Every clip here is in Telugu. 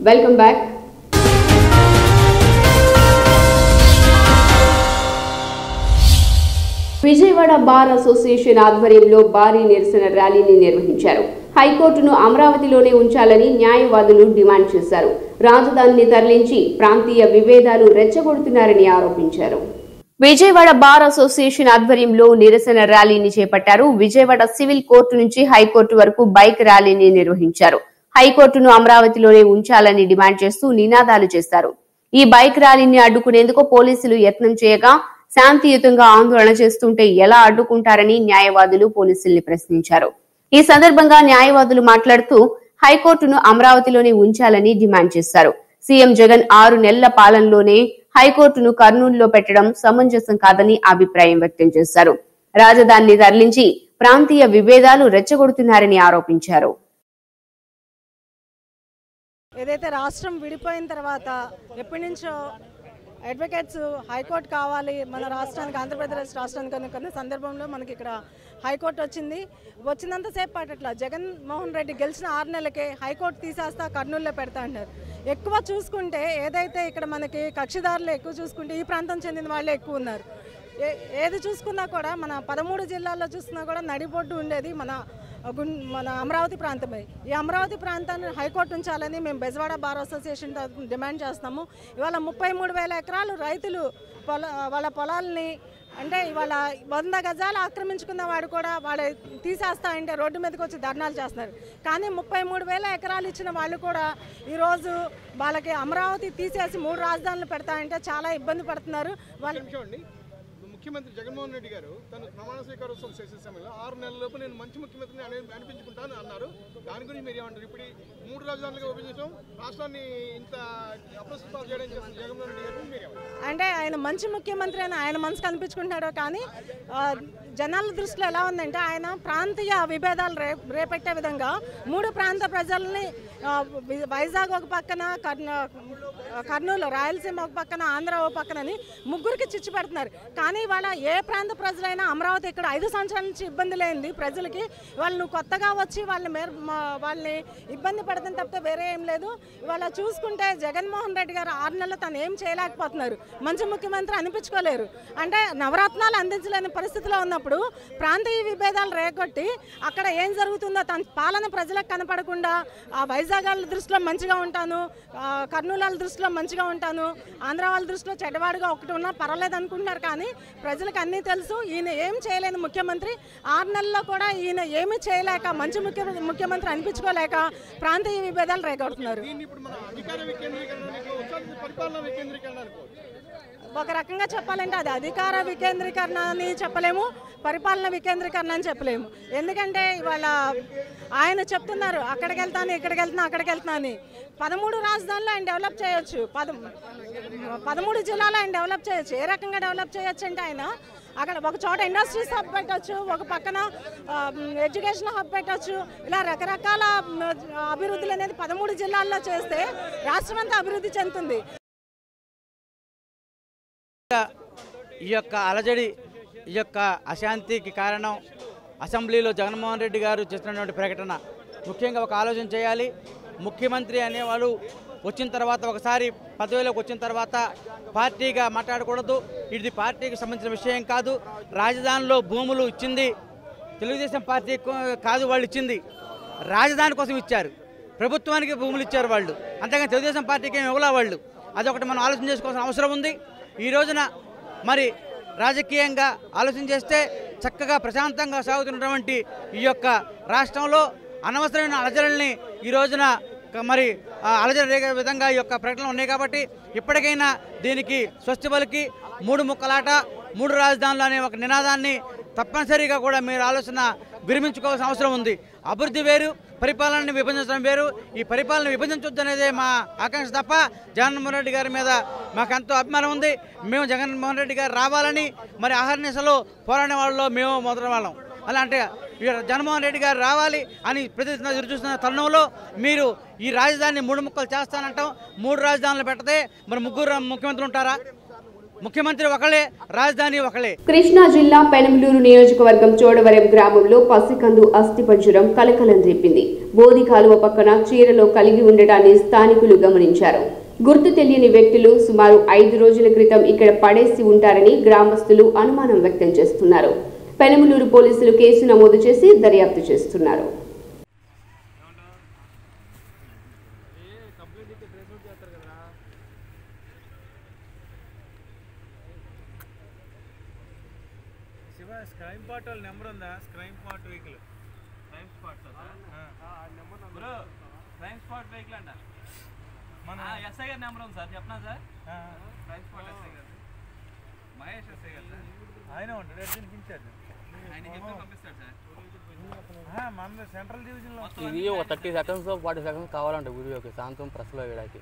Welcome back Vijayawada bar association ఆధ్వర్యంలో భారీ నిరసన ర్యాలీని నిర్వహించారు హైకోర్టును అమరావతిలోనే ఉంచాలని న్యాయవాదులు డిమాండ్ చేశారు రాజధానిని తరలించి ప్రాంతీయ విభేదాలు రెచ్చగొడుతున్నారని ఆరోపించారు విజయవాడ బార్ అసోసియేషన్ ఆధ్వర్యంలో నిరసన ర్యాలీని చేపట్టారు విజయవాడ సివిల్ కోర్టు నుంచి హైకోర్టు వరకు బైక్ ర్యాలీని నిర్వహించారు హైకోర్టును అమరావతిలోనే ఉంచాలని డిమాండ్ చేస్తూ నినాదాలు చేశారు ఈ బైక్ ర్యాలీని అడ్డుకునేందుకు పోలీసులు యత్నం చేయగా శాంతియుతంగా ఆందోళన చేస్తుంటే ఎలా అడ్డుకుంటారని న్యాయవాదులు పోలీసుల్ని ప్రశ్నించారు ఈ సందర్భంగా న్యాయవాదులు మాట్లాడుతూ హైకోర్టును అమరావతిలోనే ఉంచాలని డిమాండ్ చేశారు సీఎం జగన్ ఆరు నెలల పాలనలోనే హైకోర్టును కర్నూలులో పెట్టడం సమంజసం కాదని అభిప్రాయం వ్యక్తం చేశారు రాజధానిని తరలించి ప్రాంతీయ విభేదాలు రెచ్చగొడుతున్నారని ఆరోపించారు ఏదైతే రాష్ట్రం విడిపోయిన తర్వాత ఎప్పటి నుంచో అడ్వకేట్స్ హైకోర్టు కావాలి మన రాష్ట్రానికి ఆంధ్రప్రదేశ్ రాష్ట్రానికి అనుకున్న సందర్భంలో మనకి ఇక్కడ హైకోర్టు వచ్చింది వచ్చినంతసేపు పట్టట్ల జగన్మోహన్ రెడ్డి గెలిచిన ఆరు నెలలకే హైకోర్టు తీసేస్తా కర్నూలులో పెడతా అంటారు ఎక్కువ చూసుకుంటే ఏదైతే ఇక్కడ మనకి కక్షిదారులు ఎక్కువ చూసుకుంటే ఈ ప్రాంతం చెందిన వాళ్ళే ఎక్కువ ఉన్నారు ఏ ఏది చూసుకున్నా కూడా మన పదమూడు జిల్లాల్లో చూసుకున్నా కూడా నడిబొడ్డు ఉండేది మన గున్ మన అమరావతి ప్రాంతమే ఈ అమరావతి ప్రాంతాన్ని హైకోర్టు ఉంచాలని మేము బెజవాడ బార్ అసోసియేషన్ తరఫున డిమాండ్ చేస్తాము ఇవాళ ముప్పై మూడు వేల ఎకరాలు రైతులు పొల వాళ్ళ పొలాల్ని అంటే ఇవాళ వంద గజాలు ఆక్రమించుకున్న వాడు కూడా వాడు తీసేస్తా అంటే రోడ్డు మీదకి వచ్చి ధర్నాలు చేస్తున్నారు కానీ ముప్పై మూడు వేల ఎకరాలు ఇచ్చిన వాళ్ళు కూడా ఈరోజు వాళ్ళకి అమరావతి తీసేసి మూడు రాజధానులు పెడతా అంటే చాలా ఇబ్బంది పడుతున్నారు వాళ్ళు నిమిషం అండి ముఖ్యమంత్రి జగన్మోహన్ రెడ్డి గారు తను ప్రమాణ స్వీకారోత్సవం చేసే సమయంలో ఆరు నెలల లోపు నేను మంచి ముఖ్యమంత్రిని అని అనిపించుకుంటాను అన్నారు దాని గురించి మీరు ఏమంటారు ఇప్పుడు ఈ మూడు రాజధానులుగా విభజించడం రాష్ట్రాన్ని ఇంత అప్రస్తుతం చేయడం చేసిన జగన్మోహన్ రెడ్డి గారు మీరు ఏమంటారు? అంటే ఆయన మంచి ముఖ్యమంత్రి అని ఆయన మనసు కనిపించుకుంటున్నాడో కానీ ఆ, జనాల దృష్టిలో ఎలా ఉందంటే ఆయన ప్రాంతీయ విభేదాలు రే రేపెట్టే విధంగా మూడు ప్రాంత ప్రజల్ని ఆ, వి- వైజాగ్ ఒక పక్కన కర్న కర్నూలు రాయలసీమ ఒక పక్కన ఆంధ్ర ఒక పక్కనని ముగ్గురికి చిచ్చు పెడుతున్నారు కానీ ఇవాళ ఏ ప్రాంత ప్రజలైనా అమరావతి ఇక్కడ ఐదు సంవత్సరాల నుంచి ఇబ్బంది లేనిది ప్రజలకి వాళ్ళు నువ్వు కొత్తగా వచ్చి వాళ్ళని మేర మా- వాళ్ళని ఇబ్బంది పడతాం తప్పితే వేరే ఏం లేదు ఇవాళ చూసుకుంటే జగన్మోహన్ రెడ్డి గారు ఆరు నెలలు తను ఏం చేయలేకపోతున్నారు మంచి ముఖ్యమంత్రి అనిపించుకోలేరు అంటే నవరత్నాలు అందించలేని పరిస్థితిలో ఉన్నప్పుడు ప్రాంతీయ విభేదాలు రేగొట్టి అక్కడ ఏం జరుగుతుందో తన పాలన ప్రజలకు కనపడకుండా ఆ వైజాగ్ వాళ్ళ దృష్టిలో మంచిగా ఉంటాను ఆ కర్నూలు వాళ్ళ దృష్టిలో మంచిగా ఉంటాను ఆంధ్ర వాళ్ళ దృష్టిలో చెడ్డవాడిగా ఒకటి ఉన్నా పర్వాలేదు అనుకుంటున్నారు కానీ ప్రజలకు అన్నీ తెలుసు ఈయన ఏం చేయలేని ముఖ్యమంత్రి ఆరు నెలల్లో కూడా ఈయన ఏమీ చేయలేక మంచి ముఖ్య ముఖ్యమంత్రి అనిపించుకోలేక ప్రాంతీయ విభేదాలు రేగొడుతున్నారు దీన్ని ఇప్పుడు మన అధికార వికేంద్రీకరణకు వచ్చాల్సింది పరిపాలన వికేంద్రీకరణ అనుకోవచ్చు ఒక రకంగా చెప్పాలంటే అది అధికార వికేంద్రీకరణ అని చెప్పలేము పరిపాలన వికేంద్రీకరణ అని చెప్పలేము ఎందుకంటే ఇవాళ ఆయన చెప్తున్నారు అక్కడికి వెళ్తాను ఇక్కడికి వెళ్తున్నా అక్కడికి వెళ్తున్నా అని పదమూడు రాజధానులు ఆయన డెవలప్ చేయొచ్చు పద పదమూడు జిల్లాలో ఆయన డెవలప్ చేయొచ్చు ఏ రకంగా డెవలప్ చేయొచ్చు అంటే ఆయన అక్కడ ఒక చోట ఇండస్ట్రీస్ హబ్ పెట్టచ్చు ఒక పక్కన ఎడ్యుకేషన్ హబ్ పెట్టచ్చు ఇలా రకరకాల మ్, అభివృద్ధులు అనేది పదమూడు జిల్లాల్లో చేస్తే రాష్ట్రం అంతా అభివృద్ధి చెందుతుంది ఈ యొక్క అలజడి ఈ యొక్క అశాంతికి కారణం అసెంబ్లీలో జగన్మోహన్ రెడ్డి గారు చేసినటువంటి ప్రకటన ముఖ్యంగా ఒక ఆలోచన చేయాలి ముఖ్యమంత్రి అనేవాళ్ళు వచ్చిన తర్వాత ఒకసారి పదవిలోకి వచ్చిన తర్వాత పార్టీగా మాట్లాడకూడదు ఇది పార్టీకి సంబంధించిన విషయం కాదు రాజధానిలో భూములు ఇచ్చింది తెలుగుదేశం పార్టీ కో- కాదు వాళ్ళు ఇచ్చింది రాజధాని కోసం ఇచ్చారు ప్రభుత్వానికి భూములు ఇచ్చారు వాళ్ళు అంతేగాని తెలుగుదేశం పార్టీకి ఏమి ఇవ్వలే వాళ్ళు అదొకటి మనం ఆలోచన చేసుకోవాల్సిన అవసరం ఉంది ఈ రోజున మరి రాజకీయంగా ఆలోచన చేస్తే చక్కగా ప్రశాంతంగా సాగుతున్నటువంటి ఈ యొక్క రాష్ట్రంలో అనవసరమైన అలజడుల్ని ఈ రోజున క- మరి ఆ, అలజడి రేగే విధంగా ఈ యొక్క ప్రకటనలు ఉన్నాయి కాబట్టి ఇప్పటికైనా దీనికి స్వస్తి పలికి మూడు ముక్కలాట మూడు రాజధానులు అనే ఒక నినాదాన్ని తప్పనిసరిగా కూడా మీరు ఆలోచన విరమించుకోవాల్సిన అవసరం ఉంది అభివృద్ధి వేరు పరిపాలనని విభజించడం వేరు ఈ పరిపాలన విభజించొద్దు అనేదే మా ఆకాంక్ష తప్ప జగన్మోహన్ రెడ్డి గారి మీద మాకు ఎంతో అభిమానం ఉంది మేము జగన్మోహన్ రెడ్డి గారు రావాలని మరి అహర్నిశలో పోరాడే వాళ్ళలో మేము మొదటి వాళ్ళం అలా అంటే ఈ జగన్మోహన్ రెడ్డి గారు రావాలి అని ప్రతి ఎదురు చూస్తున్న తరుణంలో మీరు ఈ రాజధానిని మూడు ముక్కలు చేస్తానంటాం మూడు రాజధానులు పెట్టదే మరి ముగ్గురు ముఖ్యమంత్రులు ఉంటారా ముఖ్యమంత్రి ఒకళ్ళే రాజధాని ఒకళ్ళే కృష్ణా జిల్లా పెనమలూరు నియోజకవర్గం చోడవరం గ్రామంలో పసికందు అస్థిపంజరం కలకలం రేపింది బోధి కాలువ పక్కన చీరలో కలిగి ఉండటాన్ని స్థానికులు గమనించారు గుర్తు తెలియని వ్యక్తులు సుమారు ఐదు రోజుల క్రితం ఇక్కడ పడేసి ఉంటారని గ్రామస్తులు అనుమానం వ్యక్తం చేస్తున్నారు పెనమలూరు పోలీసులు కేసు నమోదు చేసి దర్యాప్తు చేస్తున్నారు శివ స్క్రైమ్ పార్ట్ వాళ్ళ నెంబర్ ఉందా crime part vehicle crime spot bro crime spot vehicle అంట మన ఎస్ఐ గారి నెంబర్ ఉంది సార్ చెప్పనా సార్ ఆ, క్రైమ్ స్పాట్ ఎస్ఐ గారు మహేష్ ఎస్ఐ గారు సార్ ఆయన ఉంటాడు ఎడ్జిన్ ఇన్ఛార్జ్ ఆయన చెప్తే పంపిస్తాడు సార్ మన సెంట్రల్ డివిజన్లో ఇది ఒక థర్టీ సెకండ్స్ ఫార్టీ సెకండ్స్ కావాలంట వీడియోకి సాయంత్రం ప్రెస్లో వేయడానికి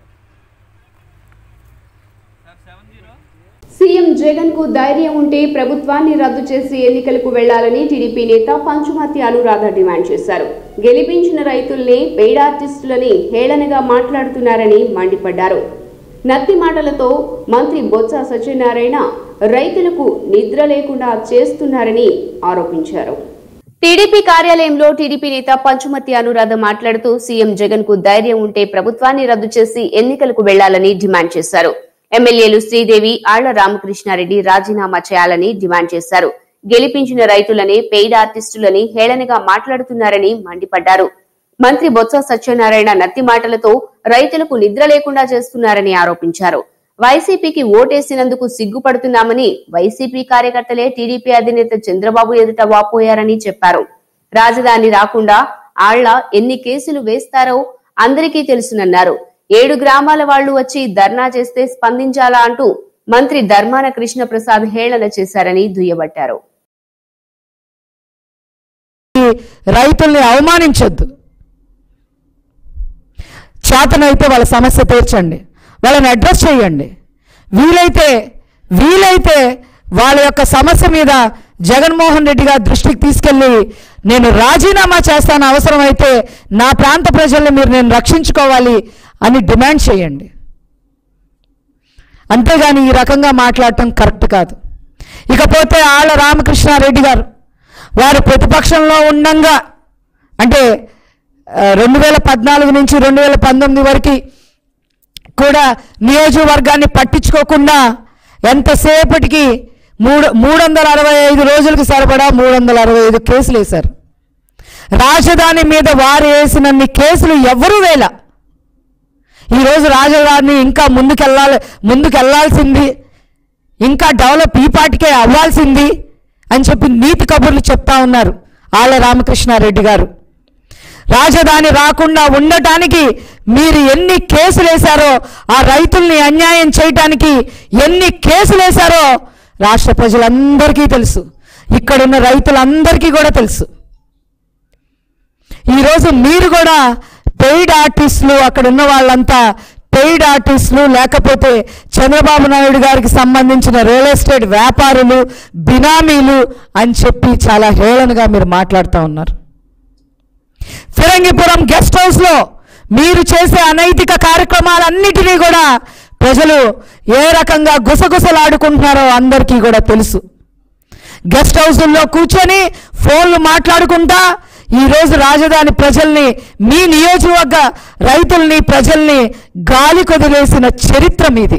sir seven zero CM Jagan కు ధైర్యం ఉంటే ప్రభుత్వాన్ని రద్దు చేసి ఎన్నికలకు వెళ్లాలని టీడీపీ నేత పంచుమతి అనురాధ డిమాండ్ చేశారు గెలిపించిన రైతుల్ని పెయిడ్ ఆర్టిస్టులని హేళనగా మాట్లాడుతున్నారని మండిపడ్డారు నత్తి మాటలతో మంత్రి బొత్స సత్యనారాయణ రైతులకు నిద్ర లేకుండా చేస్తున్నారని ఆరోపించారు టీడీపీ కార్యాలయంలో టీడీపీ నేత పంచుమతి అనురాధ మాట్లాడుతూ సీఎం జగన్ కు ధైర్యం ఉంటే ప్రభుత్వాన్ని రద్దు చేసి ఎన్నికలకు వెళ్లాలని డిమాండ్ చేశారు ఎమ్మెల్యేలు శ్రీదేవి ఆళ్ల రామకృష్ణారెడ్డి రాజీనామా చేయాలని డిమాండ్ చేశారు గెలిపించిన రైతులని పెయిడ్ ఆర్టిస్టులని హేళనగా మాట్లాడుతున్నారని మండిపడ్డారు మంత్రి బొత్స సత్యనారాయణ నత్తి మాటలతో రైతులకు నిద్ర లేకుండా చేస్తున్నారని ఆరోపించారు వైసీపీకి ఓటేసినందుకు సిగ్గుపడుతున్నామని వైసీపీ కార్యకర్తలే టీడీపీ అధినేత చంద్రబాబు ఎదుట వాపోయారని చెప్పారు రాజధాని రాకుండా ఆళ్ల ఎన్ని కేసులు వేస్తారో అందరికీ తెలుసునన్నారు ఏడు గ్రామాల వాళ్లు వచ్చి ధర్నా చేస్తే స్పందించాలా అంటూ మంత్రి ధర్మాన కృష్ణప్రసాద్ హేళన చేశారని దుయ్యబట్టారు రైతుల్ని అవమానించొద్దు చేతనైతే వాళ్ళ సమస్య తీర్చండి వాళ్ళని అడ్రస్ చేయండి వీలైతే వీలైతే వాళ్ళ యొక్క సమస్య మీద జగన్మోహన్ రెడ్డి గారి దృష్టికి తీసుకెళ్ళి నేను రాజీనామా చేస్తాను అవసరమైతే నా ప్రాంత ప్రజల్ని మీరు నేను రక్షించుకోవాలి అని డిమాండ్ చేయండి అంతేగాని ఈ రకంగా మాట్లాడటం కరెక్ట్ కాదు ఇకపోతే ఆళ్ళ రామకృష్ణారెడ్డి గారు వారు ప్రతిపక్షంలో ఉండంగా అంటే రెండు వేల పద్నాలుగు నుంచి రెండు వేల పంతొమ్మిది వరకు కూడా నియోజకవర్గాన్ని పట్టించుకోకుండా ఎంతసేపటికి మూడు మూడు వందల అరవై ఐదు రోజులకు సరిపడా మూడు వందల అరవై ఐదు కేసులు వేశారు రాజధాని మీద వారు వేసినన్ని కేసులు ఎవరూ వేల ఈరోజు రాజధాని ఇంకా ముందుకెళ్ళాలి ముందుకెళ్లాల్సింది ఇంకా డెవలప్ ఈ పాటికే అవ్వాల్సింది అని చెప్పి నీతి కబుర్లు చెప్తా ఉన్నారు ఆళ్ళ రామకృష్ణారెడ్డి గారు రాజధాని రాకుండా ఉండటానికి మీరు ఎన్ని కేసులు వేశారో ఆ రైతుల్ని అన్యాయం చేయటానికి ఎన్ని కేసులు వేశారో రాష్ట్ర ప్రజలందరికీ తెలుసు ఇక్కడున్న రైతులందరికీ కూడా తెలుసు ఈరోజు మీరు కూడా పెయిడ్ ఆర్టిస్టులు అక్కడ ఉన్న వాళ్ళంతా పెయిడ్ ఆర్టిస్టులు లేకపోతే చంద్రబాబు నాయుడు గారికి సంబంధించిన రియల్ ఎస్టేట్ వ్యాపారులు బినామీలు అని చెప్పి చాలా హేళనగా మీరు మాట్లాడుతూ ఉన్నారు ఫిరంగిపురం గెస్ట్ హౌస్లో మీరు చేసే అనైతిక కార్యక్రమాలన్నిటినీ కూడా ప్రజలు ఏ రకంగా గుసగుసలాడుకుంటున్నారో అందరికీ కూడా తెలుసు గెస్ట్ హౌసుల్లో కూర్చొని ఫోన్లు మాట్లాడుకుంటా ఈరోజు రాజధాని ప్రజల్ని మీ నియోజకవర్గ రైతుల్ని ప్రజల్ని గాలి కొదిలేసిన చరిత్ర మీది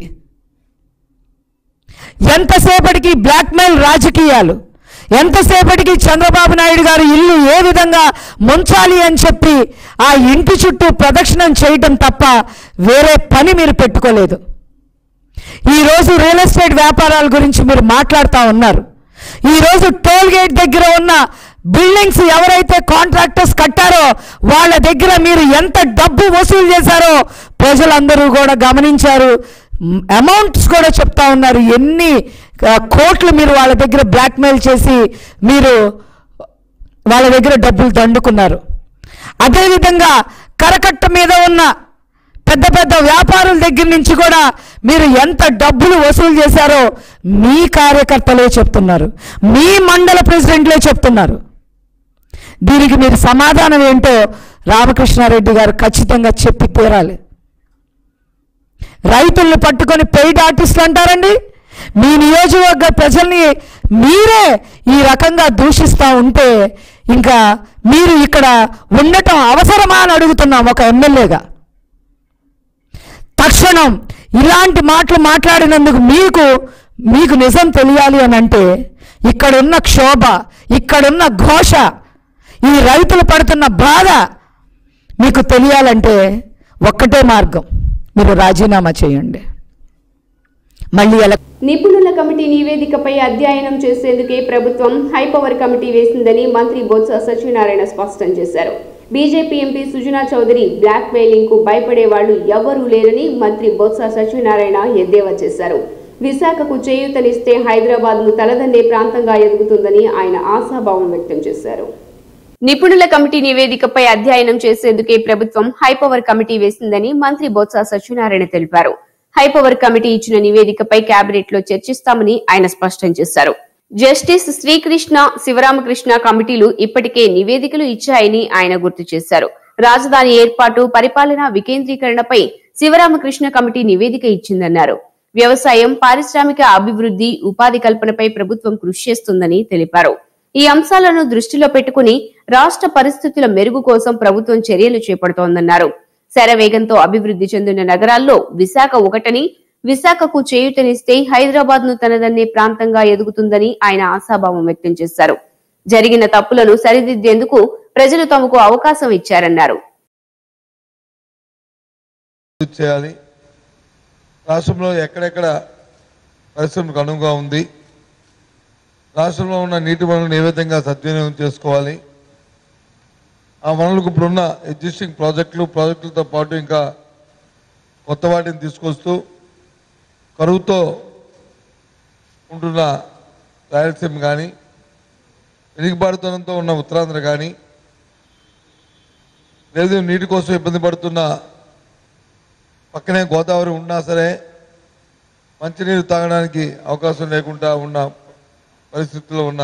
ఎంతసేపటికి బ్లాక్మెయిల్ రాజకీయాలు ఎంతసేపటికి చంద్రబాబు నాయుడు గారు ఇల్లు ఏ విధంగా ముంచాలి అని చెప్పి ఆ ఇంటి చుట్టూ ప్రదక్షిణం చేయటం తప్ప వేరే పని మీరు పెట్టుకోలేదు ఈరోజు రియల్ ఎస్టేట్ వ్యాపారాల గురించి మీరు మాట్లాడుతూ ఉన్నారు ఈరోజు టోల్ గేట్ దగ్గర ఉన్న బిల్డింగ్స్ ఎవరైతే కాంట్రాక్టర్స్ కట్టారో వాళ్ళ దగ్గర మీరు ఎంత డబ్బు వసూలు చేశారో ప్రజలందరూ కూడా గమనించారు అమౌంట్స్ కూడా చెప్తా ఉన్నారు ఎన్ని ఆ, కోట్లు మీరు వాళ్ళ దగ్గర బ్లాక్మెయిల్ చేసి మీరు వాళ్ళ దగ్గర డబ్బులు దండుకున్నారు అదేవిధంగా కరకట్ట మీద ఉన్న పెద్ద పెద్ద వ్యాపారుల దగ్గర నుంచి కూడా మీరు ఎంత డబ్బులు వసూలు చేశారో మీ కార్యకర్తలే చెప్తున్నారు మీ మండల ప్రెసిడెంట్లే చెప్తున్నారు దీనికి మీరు సమాధానం ఏంటో రామకృష్ణారెడ్డి గారు ఖచ్చితంగా చెప్పి తీరాలి రైతుల్ని పట్టుకొని పెయిడ్ ఆర్టిస్టులు అంటారండి మీ నియోజకవర్గ ప్రజల్ని మీరే ఈ రకంగా దూషిస్తూ ఉంటే ఇంకా మీరు ఇక్కడ ఉండటం అవసరమా అని అడుగుతున్నాం ఒక ఎమ్మెల్యేగా తక్షణం ఇలాంటి మాటలు మాట్లాడినందుకు మీకు మీకు నిజం తెలియాలి అని అంటే ఇక్కడున్న క్షోభ ఇక్కడున్న ఘోష ఈ రైతులు పడుతున్న బాధ మీకు తెలియాలంటే ఒక్కటే మార్గం మీరు రాజీనామా చేయండి మళ్ళీ ఎలా నిపుణుల కమిటీ నివేదికపై అధ్యయనం చేసేందుకే ప్రభుత్వం హైపవర్ కమిటీ వేసిందని మంత్రి బొత్స సత్యనారాయణ స్పష్టం చేశారు BJP MP Sujana Chowdary blackmailing కు భయపడే వాళ్లు ఎవరూ లేరని మంత్రి బొత్స సత్యనారాయణ ఎద్దేవా చేశారు విశాఖకు చేయూతనిస్తే హైదరాబాద్ ను తలదన్నే ప్రాంతంగా ఎదుగుతుందని ఆయన ఆశాభావం వ్యక్తం చేశారు నిపుణుల కమిటీ నివేదికపై అధ్యయనం చేసేందుకే ప్రభుత్వం హైపవర్ కమిటీ వేసిందని మంత్రి బొత్స సత్యనారాయణ తెలిపారు హైపవర్ కమిటీ ఇచ్చిన నివేదికపై కేబినెట్ లో చర్చిస్తామని ఆయన స్పష్టం చేశారు జస్టిస్ శ్రీకృష్ణ శివరామకృష్ణ కమిటీలు ఇప్పటికే నివేదికలు ఇచ్చాయని ఆయన గుర్తు చేశారు రాజధాని ఏర్పాటు పరిపాలన వికేంద్రీకరణపై శివరామకృష్ణ కమిటీ నివేదిక ఇచ్చిందన్నారు వ్యవసాయం పారిశ్రామిక అభివృద్ధి ఉపాధి కల్పనపై ప్రభుత్వం కృషి చేస్తుందని తెలిపారు ఈ అంశాలను దృష్టిలో పెట్టుకుని రాష్ట్ర పరిస్థితుల మెరుగు కోసం ప్రభుత్వం చర్యలు చేపడుతోందన్నారు శరవేగంతో అభివృద్ధి చెందిన నగరాల్లో విశాఖ ఒకటని విశాఖకు చేయూతనిస్తే హైదరాబాద్ ను తనదన్నే ప్రాంతంగా ఎదుగుతుందని ఆయన ఆశాభావం వ్యక్తం చేశారు జరిగిన తప్పులను సరిదిద్దేందుకు ప్రజలు తమకు అవకాశం ఇచ్చారన్నారు అభివృద్ధి చేయాలి రాష్ట్రంలో ఎక్కడెక్కడ పరిశ్రమకు అనువుగా ఉంది రాష్ట్రంలో ఉన్న నీటి వనరులను ఏ విధంగా సద్వినియోగం చేసుకోవాలి ఆ వనరులకు ఇప్పుడున్న ఎగ్జిస్టింగ్ ప్రాజెక్టులు ప్రాజెక్టులతో పాటు ఇంకా కొత్త వాటిని తీసుకొస్తూ కరువుతో ఉంటున్న రాయలసీమ కానీ వెనుకబాటుతనంతో ఉన్న ఉత్తరాంధ్ర కానీ లేదు నీటి కోసం ఇబ్బంది పడుతున్న పక్కనే గోదావరి ఉన్నా సరే మంచినీరు తాగడానికి అవకాశం లేకుండా ఉన్న పరిస్థితుల్లో ఉన్న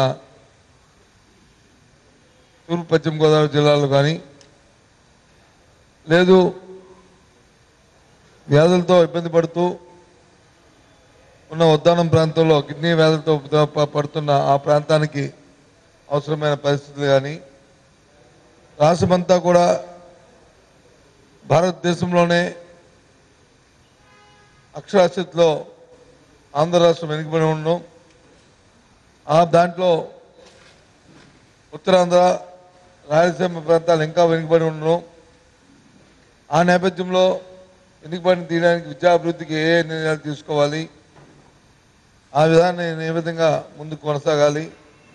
తూర్పు పశ్చిమ గోదావరి జిల్లాలో కానీ లేదు వ్యాధులతో ఇబ్బంది పడుతూ ఉన్న ఉద్దానం ప్రాంతంలో కిడ్నీ వ్యాధులతో ప- పడుతున్న ఆ ప్రాంతానికి అవసరమైన పరిస్థితులు కానీ రాష్ట్రమంతా కూడా భారతదేశంలోనే అక్షరాస్యతలో ఆంధ్ర రాష్ట్రం వెనుకబడి ఉండడం ఆ దాంట్లో ఉత్తరాంధ్ర రాయలసీమ ప్రాంతాలు ఇంకా వెనుకబడి ఉండడం ఆ నేపథ్యంలో వెనుకబడిని తీయడానికి విద్యాభివృద్ధికి ఏ ఏ నిర్ణయాలు తీసుకోవాలి ఆ విధాన్ని ఏ విధంగా ముందుకు కొనసాగాలి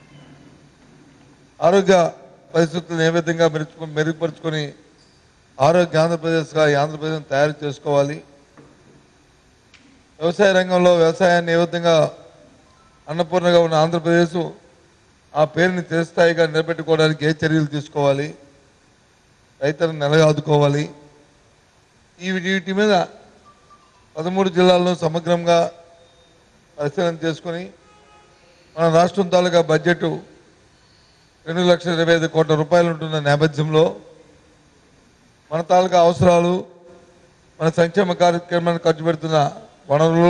ఆరోగ్య పరిస్థితులను ఏ విధంగా మెరుచుకు మెరుగుపరుచుకొని ఆరోగ్య ఆంధ్రప్రదేశ్గా ఈ ఆంధ్రప్రదేశ్ తయారు చేసుకోవాలి వ్యవసాయ రంగంలో వ్యవసాయాన్ని ఏ విధంగా అన్నపూర్ణగా ఉన్న ఆంధ్రప్రదేశ్ ఆ పేరుని చిరస్థాయిగా నిలబెట్టుకోవడానికి ఏ చర్యలు తీసుకోవాలి రైతులను నెలగా ఆదుకోవాలి ఈ వీటి మీద పదమూడు జిల్లాల్లో సమగ్రంగా పరిశీలన చేసుకొని మన రాష్ట్రం తాలూకా బడ్జెట్ రెండు లక్షల ఇరవై ఐదు కోట్ల రూపాయలు ఉంటున్న నేపథ్యంలో మన తాలూకా అవసరాలు మన సంక్షేమ కార్యక్రమానికి ఖర్చు పెడుతున్న వనరులు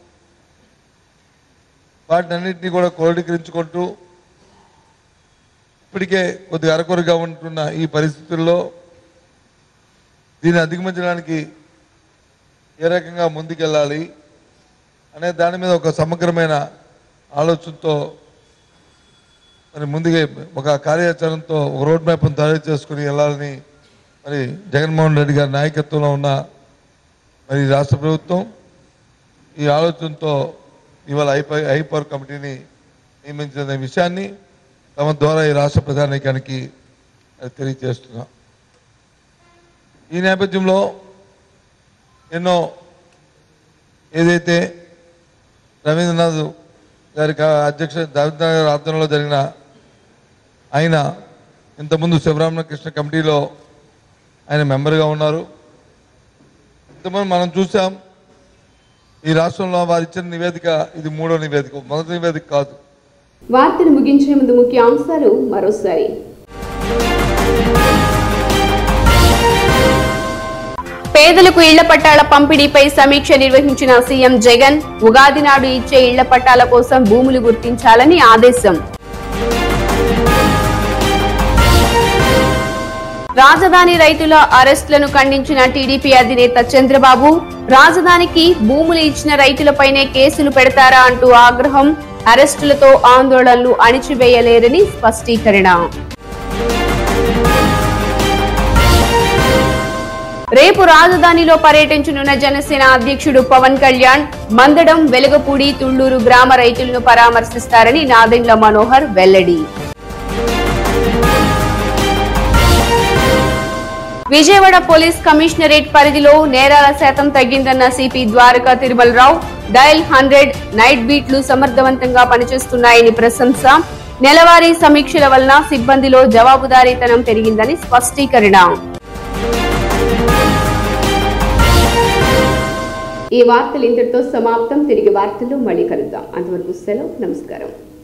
వాటినన్నింటినీ కూడా క్రోడీకరించుకుంటూ ఇప్పటికే కొద్దిగా అరకొరగా ఉంటున్న ఈ పరిస్థితుల్లో దీన్ని అధిగమించడానికి ఏ రకంగా ముందుకెళ్ళాలి అనే దాని మీద ఒక సమగ్రమైన ఆలోచనతో మరి ముందుగా ఒక కార్యాచరణతో ఒక రోడ్ మ్యాప్ను తయారు చేసుకుని వెళ్ళాలని మరి జగన్మోహన్ రెడ్డి గారి నాయకత్వంలో ఉన్న మరి రాష్ట్ర ప్రభుత్వం ఈ ఆలోచనతో ఇవాళ ఐపై ఐపవర్ కమిటీని నియమించిన విషయాన్ని తమ ద్వారా ఈ రాష్ట్ర ప్రధానికానికి తెలియజేస్తున్నాం ఈ నేపథ్యంలో ఎన్నో ఏదైతే రవీంద్రనాథ్ గారి కా- అధ్యక్ష రవీంద్రనాథ్ గారి ఆధ్వర్యంలో జరిగిన ఆయన ఇంతకుముందు శివరామకృష్ణ కమిటీలో ఆయన మెంబర్గా ఉన్నారు ఇంతకుముందు మనం చూసాం ఈ రాష్ట్రంలో వారు ఇచ్చిన నివేదిక ఇది మూడో నివేదిక మొదటి నివేదిక కాదు వార్తను ముగించే ముందు ముఖ్య అంశాలు మరోసారి పేదలకు ఇళ్ల పట్టాల పంపిణీపై సమీక్ష నిర్వహించిన సీఎం జగన్ ఉగాది నాడు ఇచ్చే ఇళ్ల పట్టాల కోసం భూములు గుర్తించాలని ఆదేశం రాజధాని రైతుల అరెస్టులను ఖండించిన టీడీపీ అధినేత చంద్రబాబు రాజధానికి భూములు ఇచ్చిన రైతులపైనే కేసులు పెడతారా అంటూ ఆగ్రహం అరెస్టులతో ఆందోళనలు అణిచివేయలేరని స్పష్టీకరణ రేపు రాజధానిలో పర్యటించనున్న జనసేన అధ్యక్షుడు పవన్ కళ్యాణ్ మందడం వెలగపూడి తుళ్లూరు గ్రామ రైతులను పరామర్శిస్తారని నాదెండ్ల మనోహర్ వెల్లడి విజయవాడ పోలీస్ కమిషనరేట్ పరిధిలో నేరాల శాతం తగ్గిందన్న CP Dwaraka Tirumala Rao dial hundred night బీట్లు సమర్థవంతంగా పనిచేస్తున్నాయని ప్రశంస నెలవారీ సమీక్షల వలన సిబ్బందిలో జవాబుదారీతనం పెరిగిందని స్పష్టీకరణ ఈ వార్తలు ఇంతటితో సమాప్తం తిరిగి వార్తల్లో మళ్ళీ కలుద్దాం అంతవరకు సెలవు నమస్కారం